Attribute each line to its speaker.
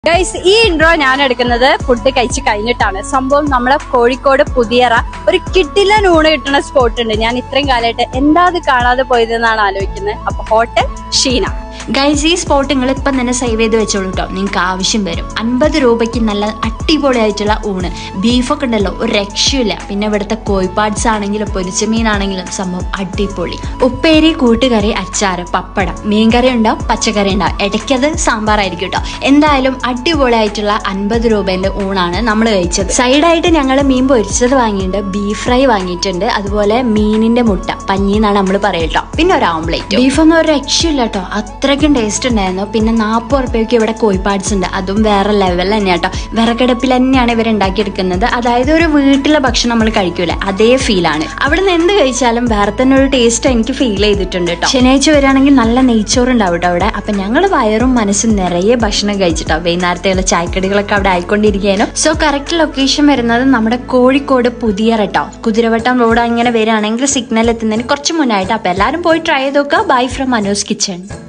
Speaker 1: guys ഈ intro ഞാൻ എടുക്കുന്നത് ഫുഡ് കഴിച്ച് കഴിഞ്ഞിട്ടാണ് സംഭവം നമ്മളെ കോഴിക്കോട് പുതിയറ ഒരു കിട്ടില്ല നൂണ് കിട്ടുന്ന സ്പോട്ട് ഉണ്ട് ഞാൻ ഇത്രയും കാലമായിട്ട് എന്താ അത് കാണാതെ പോയതെന്നാണ് ആലോചിക്കുന്നത് അപ്പൊ ഹോട്ടൽ ഷീന
Speaker 2: ഗൈസ് ഈ സ്പോട്ട് നിങ്ങൾ ഇപ്പം തന്നെ സേവ് ചെയ്ത് വെച്ചോളൂ കേട്ടോ നിങ്ങൾക്ക് ആവശ്യം വരും അൻപത് രൂപയ്ക്ക് നല്ല അടിപൊളിയായിട്ടുള്ള ഊണ് ബീഫൊക്കെ ഉണ്ടല്ലോ ഒരു രക്ഷയില്ല പിന്നെ ഇവിടുത്തെ കോഴിപ്പാട്സ് ആണെങ്കിലും പൊരിച്ച മീനാണെങ്കിലും സംഭവം അടിപൊളി ഉപ്പേരി കൂട്ടുകറി അച്ചാറ് പപ്പടം മീൻകറി ഉണ്ടാവും പച്ചക്കറി ഉണ്ടാവും ഇടയ്ക്കത് സാമ്പാറായിരിക്കും കേട്ടോ എന്തായാലും അടിപൊളിയായിട്ടുള്ള അൻപത് രൂപേൻ്റെ ഊണാണ് നമ്മൾ കഴിച്ചത് സൈഡായിട്ട് ഞങ്ങൾ മീൻ പൊരിച്ചത് വാങ്ങിയിട്ടുണ്ട് ബീഫ് ഫ്രൈ വാങ്ങിയിട്ടുണ്ട് അതുപോലെ മീനിന്റെ മുട്ട പഞ്ഞി എന്നാണ് നമ്മൾ പറയട്ടോ പിന്നെ ഒരു ഓംലേറ്റ് ബീഫൊന്നും ഒരു രക്ഷയില്ല കേട്ടോ അത്രയ്ക്കും ടേസ്റ്റ് ഉണ്ടായിരുന്നു പിന്നെ നാൽപ്പത് ഉറുപ്പ്യക്ക് ഇവിടെ കോഴിപ്പാട്സ് ഉണ്ട് അതും വേറെ ലെവൽ തന്നെ കേട്ടോ വിറകടുപ്പിൽ തന്നെയാണ് ഇവർ ഉണ്ടാക്കിയെടുക്കുന്നത് അതായത് ഒരു വീട്ടിലെ ഭക്ഷണം നമ്മൾ കഴിക്കൂലേ അതേ ഫീലാണ് അവിടെ നിന്ന് എന്ത് കഴിച്ചാലും വേറെ തന്നെ ഒരു ടേസ്റ്റ് എനിക്ക് ഫീൽ ചെയ്തിട്ടുണ്ട് കേട്ടോ ശനിയാഴ്ച വരികയാണെങ്കിൽ നല്ല നെയ്ച്ചോറ് ഉണ്ടാവും കേട്ടോ അവിടെ അപ്പൊ ഞങ്ങൾ വയറും മനസ്സും നിറയെ ഭക്ഷണം കഴിച്ചിട്ടോ വൈകുന്നേരത്തെയുള്ള ചായക്കടികളൊക്കെ അവിടെ ആയിക്കൊണ്ടിരിക്കുകയായിരുന്നു സോ കറക്റ്റ് ലൊക്കേഷൻ വരുന്നത് നമ്മുടെ കോഴിക്കോട് പുതിയ കേട്ടോ കുതിരവട്ടം റോഡ് അങ്ങനെ വരികയാണെങ്കിൽ സിഗ്നൽ എത്തുന്നതിന് കുറച്ച് മുന്നായിട്ട് അപ്പൊ എല്ലാവരും പോയി ട്രൈ ചെയ്ത് നോക്കുക ബൈ ഫ്രം മനോസ് കിച്ചൺ